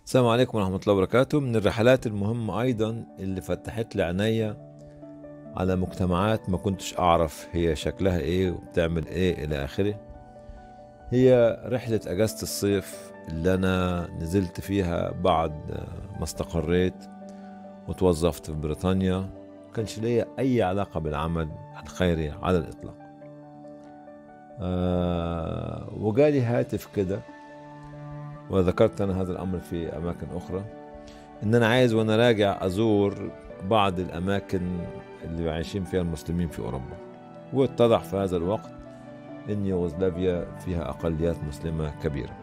السلام عليكم ورحمة الله وبركاته من الرحلات المهمة أيضا اللي فتحت لي عينيا على مجتمعات ما كنتش أعرف هي شكلها إيه وبتعمل إيه إلى آخره هي رحلة أجازة الصيف اللي أنا نزلت فيها بعد ما استقريت وتوظفت في بريطانيا ما كانش ليا أي علاقة بالعمل الخيري على الإطلاق آه وجالي هاتف كده وذكرت أنا هذا الأمر في أماكن أخرى إن أنا عايز وأنا راجع أزور بعض الأماكن اللي عايشين فيها المسلمين في أوروبا واتضح في هذا الوقت إن يوغوسلافيا فيها أقليات مسلمة كبيرة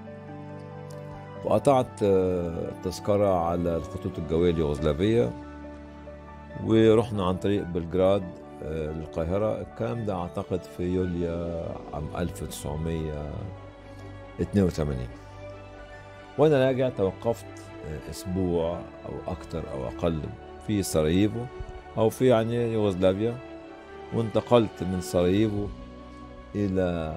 وقطعت تذكرة على الخطوط الجوية اليوغوسلافية ورحنا عن طريق بلغراد للقاهرة الكلام ده أعتقد في يوليو عام 1982 وأنا راجع توقفت أسبوع أو أكثر أو أقل في سراييفو أو في يعني يوغوسلافيا وانتقلت من سراييفو إلى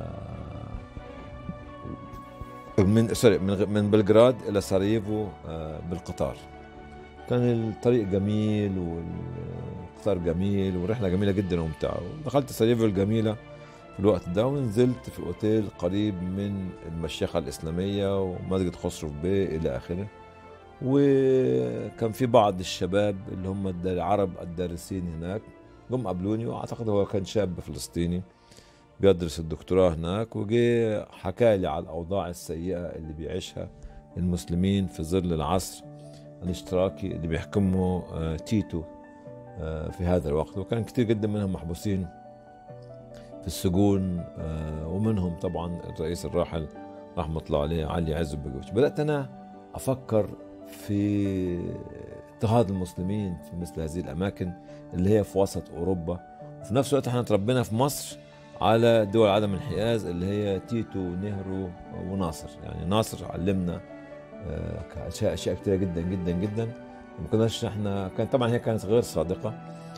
من سوري من من بلغراد إلى سراييفو بالقطار كان الطريق جميل والقطار جميل ورحلة جميلة جدا وممتعة دخلت سراييفو الجميلة في الوقت ده ونزلت في اوتيل قريب من المشيخة الإسلامية ومسجد خسرو بيه إلى آخره وكان في بعض الشباب اللي هم العرب الدارسين هناك جم قابلوني واعتقد هو كان شاب فلسطيني بيدرس الدكتوراه هناك وجي حكى لي على الاوضاع السيئه اللي بيعيشها المسلمين في ظل العصر الاشتراكي اللي بيحكمه تيتو في هذا الوقت وكان كتير جدا منهم محبوسين في السجون ومنهم طبعا الرئيس الراحل رحمه الله عليه علي عز بجوش بدات انا افكر في اضطهاد المسلمين في مثل هذه الاماكن اللي هي في وسط اوروبا وفي نفس الوقت احنا تربينا في مصر على دول عدم الانحياز اللي هي تيتو ونهرو وناصر يعني ناصر علمنا اشياء اشياء كثيره جدا جدا جدا ما كناش احنا كان طبعا هي كانت غير صادقه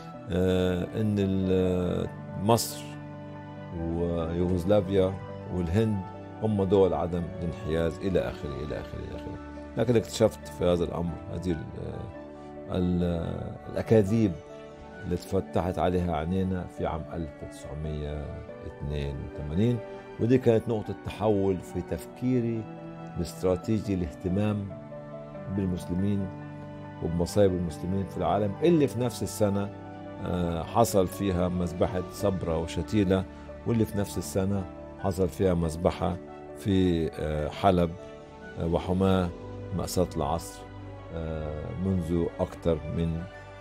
ان مصر ويوغوسلافيا والهند هم دول عدم الانحياز الى اخره الى اخره الى اخره لكن اكتشفت في هذا الامر هذه ال ال الاكاذيب اللي اتفتحت عليها عينينا في عام 1982 ودي كانت نقطة تحول في تفكيري الاستراتيجي الاهتمام بالمسلمين وبمصايب المسلمين في العالم اللي في نفس السنة حصل فيها مذبحة صبرة وشتيلة واللي في نفس السنة حصل فيها مذبحة في حلب وحماة مأساة العصر منذ أكثر من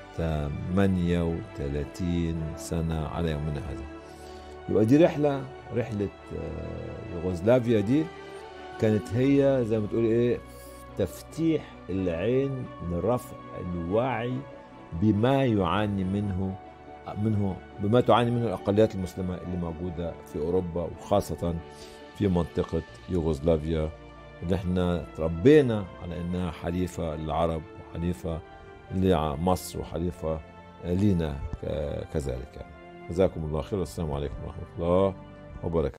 38 سنة على يومنا هذا يبقى دي رحلة رحلة يوغوسلافيا دي كانت هي زي ما تقول ايه تفتيح العين لرفع الوعي بما يعاني منه منه بما تعاني منه الاقليات المسلمه اللي موجوده في اوروبا وخاصه في منطقه يوغوسلافيا اللي احنا تربينا على انها حليفه للعرب وحليفه لمصر وحليفه لينا كذلك جزاكم الله خير والسلام عليكم ورحمه الله وبركاته